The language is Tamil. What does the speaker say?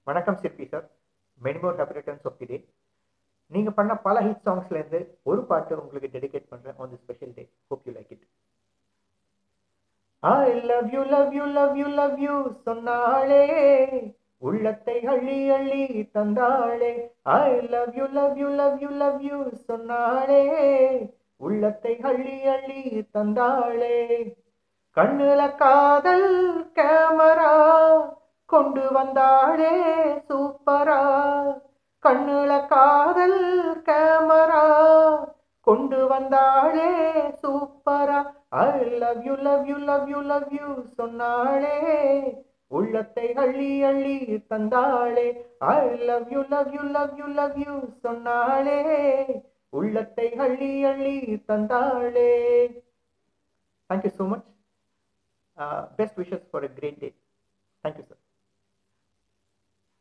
வணக்கம் Sirpi sir many more happy returns of the day நீங்கள் பண்ண பல ஹிட் சாங்ஸ்லேருந்து ஒரு பாட்டு உங்களுக்கு டெடிகேட் பண்ணுறேன் on the special day hope you like it I love you love you love you love you சொன்னாளே உள்ளத்தை அள்ளி அள்ளி தந்தாளே I love you love you love you love you சொன்னாளே உள்ளத்தை அள்ளி அள்ளி தந்தாளே கண்ணுல காதல் கேமரா கொண்டு வந்தாளே சூப்பரா கண்ணுல காதல் கேமரா கொண்டு வந்தாளே சூப்பரா I love you love you love you love you சொன்னாளே உள்ளத்தை அள்ளி அள்ளி தந்தாளே I love you love you love you love you சொன்னாளே உள்ளத்தை அள்ளி அள்ளி தந்தாளே thank you so much best wishes for a great day thank you sir